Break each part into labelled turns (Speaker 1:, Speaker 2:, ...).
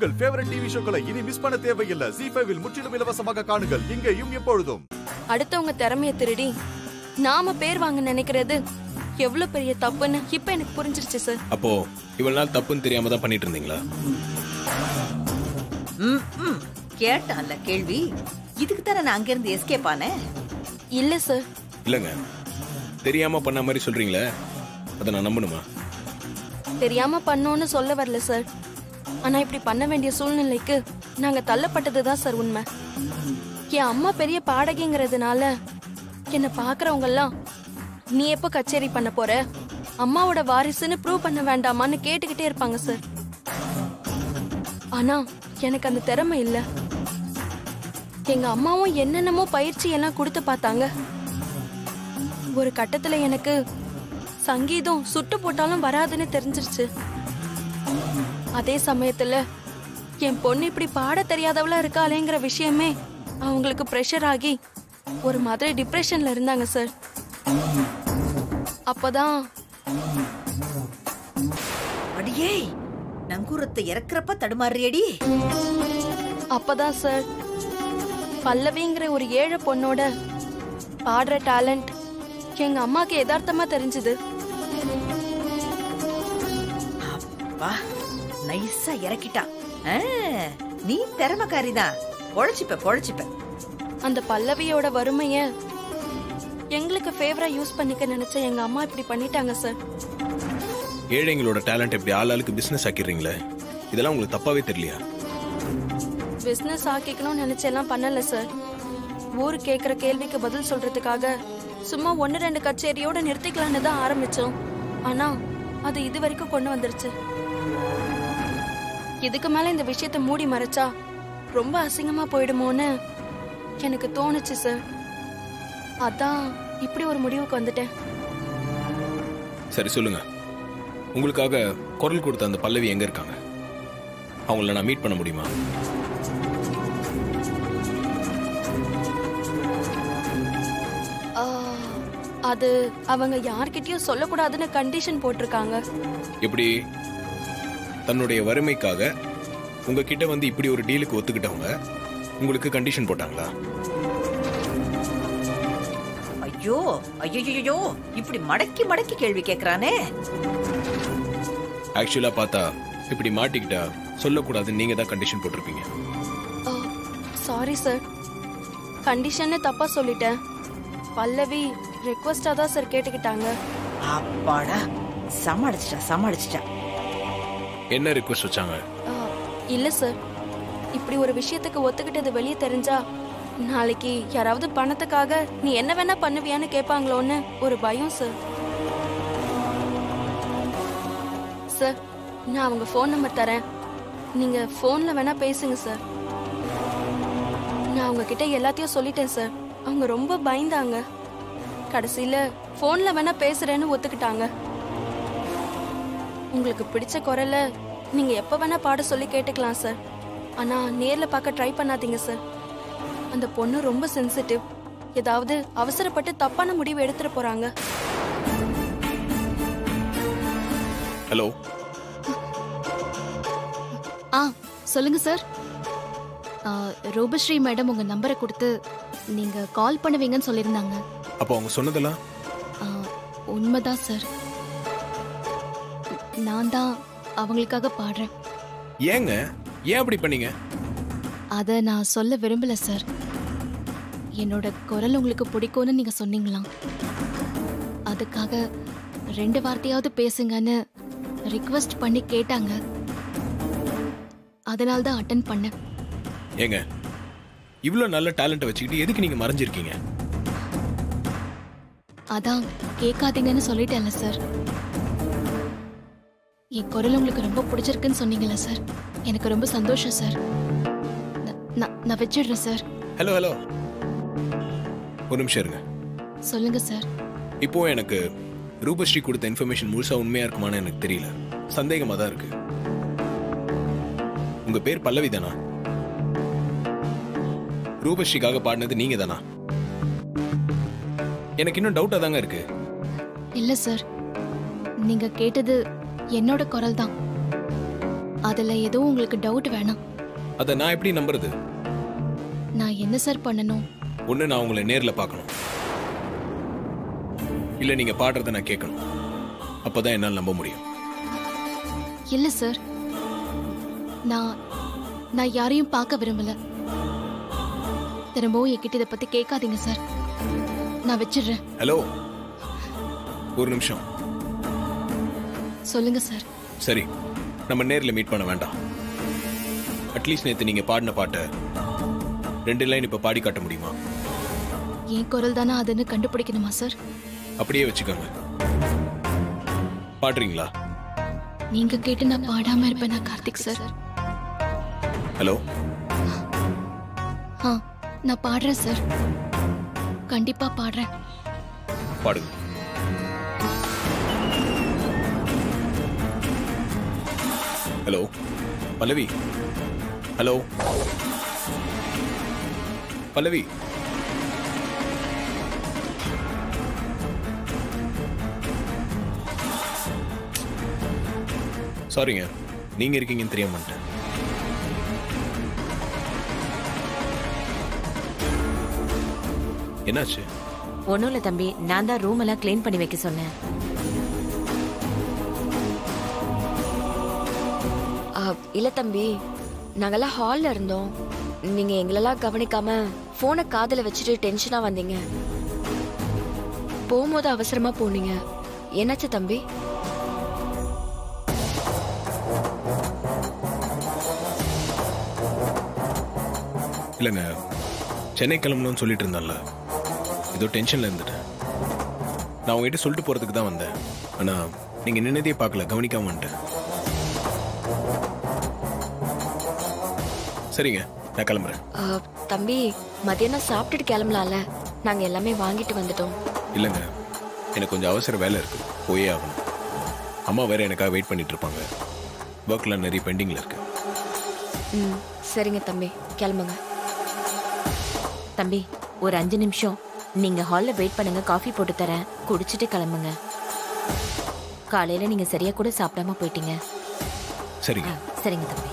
Speaker 1: உங்கள் favourite TV ஷோக்களை இனி miss பண்ண தேவையில்லை ஜி ஃபைவில் முற்றிலும் இலவசமாக காணுங்கள் இங்கேயும் எப்பொழுதும்
Speaker 2: அடுத்தவங்க திறமைய திருடி நாம பேர் வாங்க நினைக்கிறது எவ்வளவு பெரிய தப்புன்னு இப்ப எனக்கு புரிஞ்சிருச்சு சார்
Speaker 3: அப்போ இவ்வளவு நாள் தப்புன்னு தெரியாம தான் பண்ணிட்டு இருந்தீங்களா
Speaker 4: ம், ம். கேட்டான்ல கேள்வி இதுக்கு தானே நான் அங்கிருந்து எஸ்கேப் ஆனேன்
Speaker 2: இல்ல சார்
Speaker 3: இல்லைங்க தெரியாம பண்ண மாதிரி சொல்றீங்களே அதை நான் நம்பணுமா
Speaker 2: தெரியாம பண்ணோன்னு சொல்ல வரல சார் ஆனா இப்படி பண்ண வேண்டிய சூழ்நிலைக்கு நாங்க தள்ளப்பட்டதுதான் சார் உண்மை என் அம்மா பெரிய பாடகிங்கிறதுனால என்ன பாக்குறவங்க எல்லாம் நீ எப்ப கச்சேரி பண்ண போற அம்மாவோட வாரிசுன்னு ப்ரூவ் பண்ண வேண்டாமான்னு கேட்டுக்கிட்டே இருப்பாங்க சார் ஆனா எனக்கு அந்த திறமை இல்ல எங்க அம்மாவும் என்னென்னமோ பயிற்சி எல்லாம் கொடுத்து பார்த்தாங்க ஒரு கட்டத்துல எனக்கு சங்கீதம் சுட்டு போட்டாலும் வராதுன்னு தெரிஞ்சிருச்சு அதே சமயத்துல என் பொண்ணு இப்படி பாட தெரியாதவளா இருக்காளேங்கிற விஷயமே அவங்களுக்கு ப்ரெஷர் ஆகி ஒரு மாதிரி டிப்ரெஷன்ல இருந்தாங்க சார் அப்பதான்
Speaker 4: அடியே நங்கூரத்தை இறக்குறப்ப தடுமாறியடி
Speaker 2: அப்பதான் சார் பல்லவிங்கிற ஒரு ஏழை பொண்ணோட பாடுற டேலண்ட் எங்க அம்மாக்கு யதார்த்தமா தெரிஞ்சது
Speaker 4: அப்பா நைஸா இறக்கிட்டான் ஆ, நீ திறமைக்காரிதான் பொழைச்சிப்ப பொழைச்சிப்ப
Speaker 2: அந்த பல்லவியோட வறுமைய எங்களுக்கு ஃபேவரா யூஸ் பண்ணிக்க நினைச்ச எங்க அம்மா இப்படி பண்ணிட்டாங்க சார்
Speaker 3: ஏழைங்களோட டேலண்ட் எப்படி ஆளாளுக்கு பிசினஸ் ஆக்கிடுறீங்களே இதெல்லாம் உங்களுக்கு தப்பாவே தெரியலையா
Speaker 2: பிசினஸ் ஆக்கிக்கணும்னு நினைச்செல்லாம் பண்ணல சார் ஊர் கேக்குற கேள்விக்கு பதில் சொல்றதுக்காக சும்மா ஒன்னு ரெண்டு கச்சேரியோட நிறுத்திக்கலான்னு தான் ஆரம்பிச்சோம் ஆனா அது இது வரைக்கும் கொண்டு வந்துருச்சு இதுக்கு மேல இந்த விஷயத்த மூடி மறைச்சா ரொம்ப அசிங்கமா போயிடுமோன்னு எனக்கு தோணுச்சு சார் அதான் இப்படி ஒரு முடிவுக்கு வந்துட்டேன்
Speaker 3: சரி சொல்லுங்க உங்களுக்காக குரல் கொடுத்த அந்த பல்லவி எங்க இருக்காங்க அவங்கள நான் மீட் பண்ண முடியுமா
Speaker 2: ஆ, அது அவங்க யார்கிட்டயும் சொல்லக்கூடாதுன்னு கண்டிஷன் போட்டிருக்காங்க
Speaker 3: எப்படி தன்னுடைய வறுமைக்காக உங்ககிட்ட வந்து இப்படி ஒரு டீலுக்கு ஒத்துக்கிட்டவங்க உங்களுக்கு கண்டிஷன் போட்டாங்களா
Speaker 4: ஐயோ ஐயோ இப்படி மடக்கி மடக்கி கேள்வி கேக்குறானே
Speaker 3: ஆக்சுவலா பார்த்தா இப்படி மாட்டிக்கிட்டா சொல்லக்கூடாதுன்னு நீங்க தான் கண்டிஷன் போட்டிருப்பீங்க
Speaker 2: சாரி சார் கண்டிஷன்னு தப்பா சொல்லிட்டேன் பல்லவி ரெக்வஸ்டா தான் சார் கேட்டுக்கிட்டாங்க
Speaker 4: அப்பாடா சமாளிச்சிட்டா சமாளிச்சிட்டா
Speaker 3: என்ன ரிக்வஸ்ட் வச்சாங்க
Speaker 2: ஆ, இல்ல சார் இப்படி ஒரு விஷயத்துக்கு ஒத்துக்கிட்டது வெளியே தெரிஞ்சா நாளைக்கு யாராவது பணத்துக்காக நீ என்ன வேணா பண்ணுவியான்னு கேட்பாங்களோன்னு ஒரு பயம் சார் சார் நான் அவங்க ஃபோன் நம்பர் தரேன் நீங்க ஃபோன்ல வேணா பேசுங்க சார் நான் அவங்க கிட்ட எல்லாத்தையும் சொல்லிட்டேன் சார் அவங்க ரொம்ப பயந்தாங்க கடைசியில ஃபோன்ல வேணா பேசுறேன்னு ஒத்துக்கிட்டாங்க உங்களுக்கு பிடிச்ச குரல நீங்க எப்ப வேணா பாட சொல்லி கேட்டுக்கலாம் சார் ஆனா நேர்ல பார்க்க ட்ரை பண்ணாதீங்க சார் அந்த பொண்ணு ரொம்ப சென்சிட்டிவ் ஏதாவது அவசரப்பட்டு தப்பான முடிவு எடுத்துட்டு போறாங்க
Speaker 3: ஹலோ
Speaker 5: ஆ சொல்லுங்க சார் ஆ, ரூபஸ்ரீ மேடம் உங்க நம்பரை கொடுத்து நீங்க கால் பண்ணுவீங்கன்னு சொல்லியிருந்தாங்க
Speaker 3: அப்போ அவங்க சொன்னதெல்லாம்
Speaker 5: ஆ, உண்மைதான் சார் நான் தான் அவங்களுக்காக பாடுறேன்
Speaker 3: ஏங்க ஏன் அப்படி பண்ணீங்க
Speaker 5: அதை நான் சொல்ல விரும்பல சார் என்னோட குரல் உங்களுக்கு பிடிக்கும்னு நீங்க சொன்னீங்களாம் அதுக்காக ரெண்டு வார்த்தையாவது பேசுங்கன்னு ரிக்வெஸ்ட் பண்ணி கேட்டாங்க அதனால தான் அட்டன் பண்ணேன்
Speaker 3: ஏங்க இவ்வளோ நல்ல டேலண்ட்டை வச்சுக்கிட்டு எதுக்கு நீங்க மறைஞ்சிருக்கீங்க
Speaker 5: அதான் கேட்காதீங்கன்னு சொல்லிட்டேன்ல சார் என் குரல் உங்களுக்கு ரொம்ப பிடிச்சிருக்குன்னு சொன்னீங்கல்ல சார் எனக்கு ரொம்ப சந்தோஷம் சார் ந- நான் நான் வச்சிடுறேன் சார்
Speaker 3: ஹலோ ஹலோ ஒரு நிமிஷம் இருங்க
Speaker 5: சொல்லுங்க சார்
Speaker 3: இப்போ எனக்கு ரூபஸ்ரீ கொடுத்த இன்ஃபர்மேஷன் முழுசா உண்மையா இருக்குமான்னு எனக்கு தெரியல சந்தேகமா தான் இருக்கு உங்க பேர் பல்லவி தானா ரூபஸ்ரீக்காக பாடினது நீங்க தானா எனக்கு இன்னும் டவுட்டா தாங்க இருக்கு
Speaker 5: இல்ல சார் நீங்க கேட்டது என்னோட குரல் தான் அதுல எதுவும் உங்களுக்கு டவுட் வேணாம்
Speaker 3: அதை நான் எப்படி நம்புறது
Speaker 5: நான் என்ன சார் பண்ணணும்
Speaker 3: ஒன்று நான் உங்களை நேரில் பார்க்கணும் இல்லை நீங்கள் பாடுறத நான் கேட்கணும் அப்போ தான் என்னால் நம்ப முடியும்
Speaker 5: இல்ல சார் நான் நான் யாரையும் பார்க்க விரும்பல திரும்பவும் என்கிட்ட இதை பத்தி கேட்காதீங்க சார் நான் வச்சிடுறேன்
Speaker 3: ஹலோ ஒரு நிமிஷம்
Speaker 5: சொல்லுங்க சார்
Speaker 3: சரி நம்ம நேரில் மீட் பண்ண வேண்டாம் அட்லீஸ்ட் நேற்று நீங்கள் பாடின பாட்டை ரெண்டு லைன் இப்போ பாடி காட்ட முடியுமா
Speaker 5: என் குரல் தானே அதுன்னு கண்டுபிடிக்கணுமா சார்
Speaker 3: அப்படியே வச்சுக்கோங்க பாடுறீங்களா
Speaker 5: நீங்க கேட்டு நான் பாடாம இருப்பேனா கார்த்திக் சார்
Speaker 3: ஹலோ
Speaker 5: ஆ நான் பாடுறேன் சார் கண்டிப்பா பாடுறேன்
Speaker 3: பாடுங்க ஹலோ பல்லவி ஹலோ பல்லவி சாரிங்க நீங்க இருக்கீங்கன்னு தெரியாம வந்துட்டேன் என்னாச்சு
Speaker 4: ஒன்றும் இல்லை தம்பி நான் தான் ரூம் எல்லாம் க்ளீன் பண்ணி வைக்க சொன்னேன்
Speaker 6: ஆ, இல்ல தம்பி நாங்கெல்லாம் ஹால்ல இருந்தோம் நீங்க எங்களெல்லாம் கவனிக்காம போனை காதுல வச்சுட்டு டென்ஷனா வந்தீங்க போகும்போது அவசரமா போனீங்க என்னாச்சு தம்பி
Speaker 3: இல்லைங்க சென்னை கிளம்பணும்னு சொல்லிட்டு இருந்தேன்ல ஏதோ டென்ஷன்ல இருந்துட்டேன் நான் உங்ககிட்ட சொல்லிட்டு போறதுக்கு தான் வந்தேன் ஆனா நீங்க நின்னதே பார்க்கல கவனிக்காம வந்துட்டேன் சரிங்க நான் கிளம்புறேன்
Speaker 6: ஆ, தம்பி மதியானம் சாப்பிட்டுட்டு கிளம்பலாம்ல நாங்க எல்லாமே வாங்கிட்டு வந்துட்டோம்
Speaker 3: இல்லைங்க எனக்கு கொஞ்சம் அவசர வேலை இருக்கு போயே ஆகணும் அம்மா வேற எனக்காக வெயிட் பண்ணிட்டு இருப்பாங்க ஒர்க்லாம் நிறைய பெண்டிங்ல இருக்கு
Speaker 6: ம் சரிங்க தம்பி கிளம்புங்க
Speaker 4: தம்பி ஒரு அஞ்சு நிமிஷம் நீங்க ஹால்ல வெயிட் பண்ணுங்க காஃபி போட்டு தரேன் குடிச்சிட்டு கிளம்புங்க காலையில நீங்க சரியா கூட சாப்பிடாம போயிட்டீங்க
Speaker 3: சரிங்க
Speaker 4: ஆ, சரிங்க தம்பி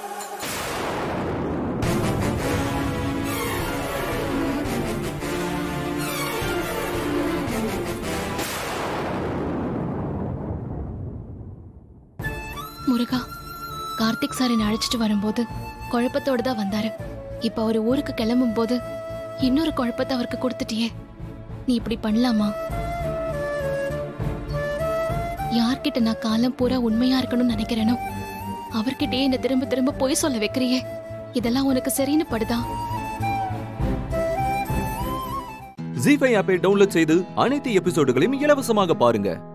Speaker 5: முருகா கார்த்திக் சார் என்னை அழைச்சிட்டு வரும்போது குழப்பத்தோட தான் வந்தாரு இப்ப அவர் ஊருக்கு கிளம்பும் போது இன்னொரு குழப்பத்தை அவருக்கு கொடுத்துட்டியே நீ இப்படி பண்ணலாமா யார்கிட்ட நான் காலம் பூரா உண்மையா இருக்கணும்னு நினைக்கிறேனோ அவர்கிட்டயே என்ன திரும்ப திரும்ப பொய் சொல்ல வைக்கிறியே இதெல்லாம் உனக்கு சரின்னு படுதா
Speaker 7: ஜி ஃபைவ் ஆப்பை டவுன்லோட் செய்து அனைத்து எபிசோடுகளையும் இலவசமாக பாருங்க